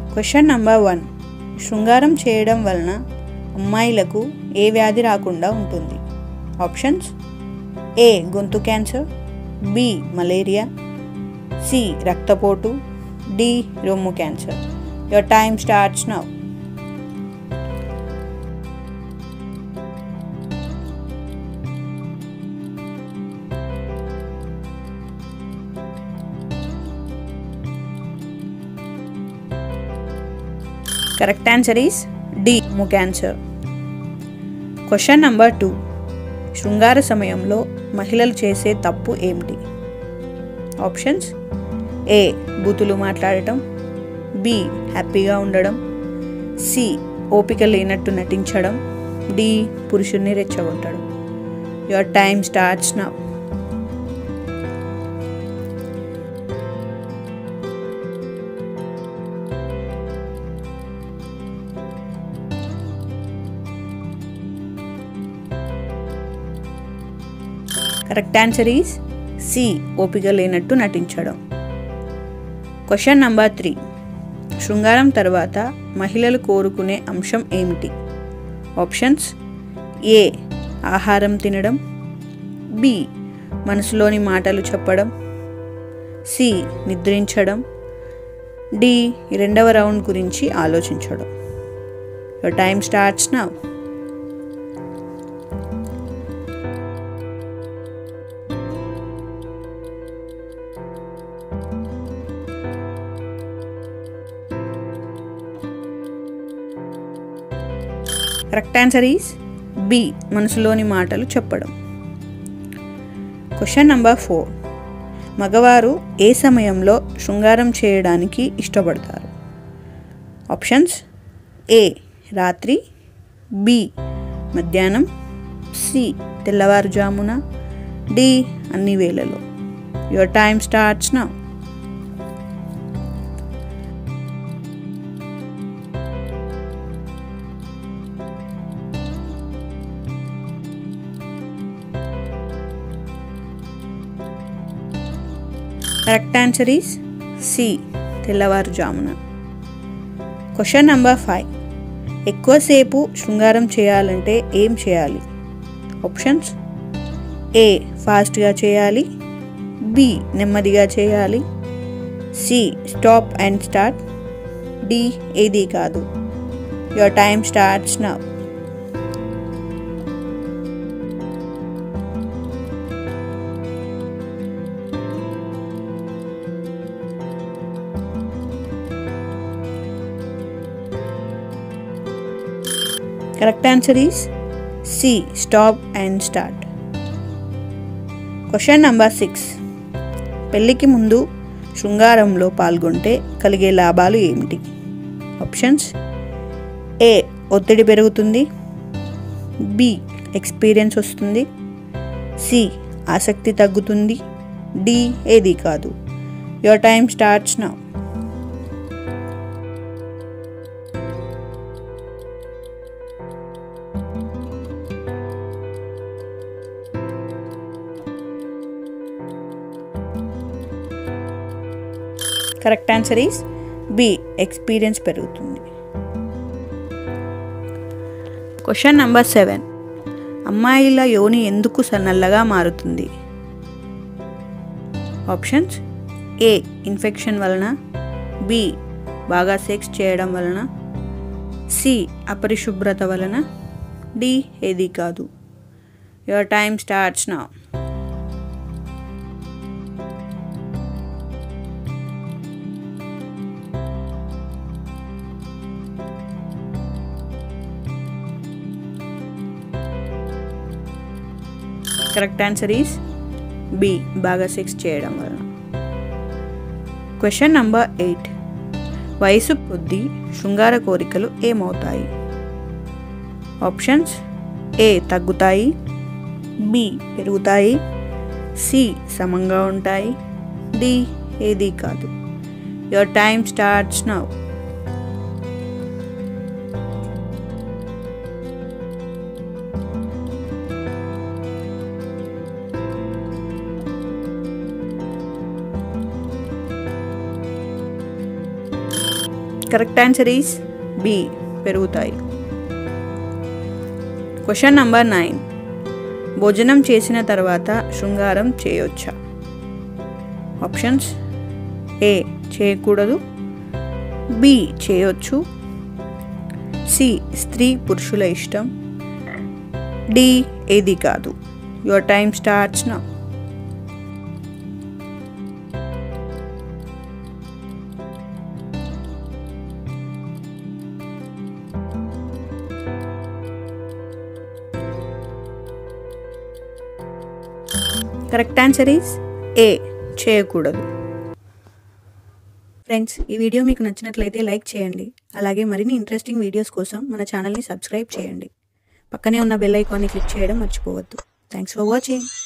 question number one శృంగారం చేయడం వలన అమ్మాయిలకు ఏ వ్యాధి రాకుండా ఉంటుంది ఆప్షన్స్ ఏ గొంతు క్యాన్సర్ బి మలేరియా సి రక్తపోటు డి రొమ్ము cancer your time starts now correct answer is D రొమ్ము క్యాన్సర్ క్వశ్చన్ నంబర్ టూ శృంగార సమయంలో మహిళలు చేసే తప్పు ఏమిటి ఆప్షన్స్ ఏ బూతులు మాట్లాడటం బి హ్యాపీగా ఉండడం సి ఓపిక లేనట్టు నటించడం డి పురుషుణ్ణి రెచ్చగొట్టడం your time starts now correct answer is C ఓపిక లేనట్టు నటించడం క్వశ్చన్ నంబర్ త్రీ శృంగారం తర్వాత మహిళలు కోరుకునే అంశం ఏమిటి ఆప్షన్స్ ఏ ఆహారం తినడం బి మనసులోని మాటలు చెప్పడం సి నిద్రించడం డి రెండవ రౌండ్ గురించి ఆలోచించడం your time starts now correct answer is B మనసులోని మాటలు చెప్పడం క్వశ్చన్ నంబర్ ఫోర్ మగవారు ఏ సమయంలో శృంగారం చేయడానికి ఇష్టపడతారు ఆప్షన్స్ ఏ రాత్రి బి మధ్యాహ్నం సి తెల్లవారుజామున డి అన్ని వేళలో your time starts now correct answer is C తెల్లవారుజామున క్వశ్చన్ నంబర్ ఫైవ్ ఎక్కువసేపు శృంగారం చేయాలంటే ఏం చేయాలి ఆప్షన్స్ ఏ ఫాస్ట్గా చేయాలి బి నెమ్మదిగా చేయాలి C stop and start D ఏది కాదు your time starts now correct answer is C stop and start question number six పెళ్ళికి ముందు శృంగారంలో పాల్గొంటే కలిగే లాభాలు ఏమిటి ఆప్షన్స్ ఏ ఒత్తిడి పెరుగుతుంది బి ఎక్స్పీరియన్స్ వస్తుంది సి ఆసక్తి తగ్గుతుంది డి ఏది కాదు your time starts now correct answer is B experience పెరుగుతుంది క్వశ్చన్ నంబర్ సెవెన్ అమ్మాయిల యోని ఎందుకు సన్నల్లగా మారుతుంది ఆప్షన్స్ ఏ ఇన్ఫెక్షన్ వలన బి బాగా సెక్స్ చేయడం వలన సి అపరిశుభ్రత వలన డి ఏది కాదు యువర్ టైమ్ స్టార్ట్స్ నా కరెక్ట్ ఆన్సర్ ఈస్ బి బాగా సెక్స్ చేయడం వలన క్వశ్చన్ నంబర్ ఎయిట్ వయసు కొద్దీ శృంగార కోరికలు ఏమవుతాయి ఆప్షన్స్ ఏ తగ్గుతాయి బి పెరుగుతాయి సి సమంగా ఉంటాయి డి ఏది కాదు your time starts now correct answer is B పెరుగుతాయి క్వశ్చన్ నంబర్ నైన్ భోజనం చేసిన తర్వాత శృంగారం చేయొచ్చా ఆప్షన్స్ ఏ చేయకూడదు బి చేయొచ్చు సి స్త్రీ పురుషుల ఇష్టం డి ఏది కాదు యువర్ టైం స్టార్ట్స్ నా కరెక్ట్ ఆన్సర్ ఈస్ ఏ చేయకూడదు ఫ్రెండ్స్ ఈ వీడియో మీకు నచ్చినట్లయితే లైక్ చేయండి అలాగే మరిన్ని ఇంట్రెస్టింగ్ వీడియోస్ కోసం మన ఛానల్ని సబ్స్క్రైబ్ చేయండి పక్కనే ఉన్న బెల్ ఐకాన్ని క్లిక్ చేయడం మర్చిపోవద్దు థ్యాంక్స్ ఫర్ వాచింగ్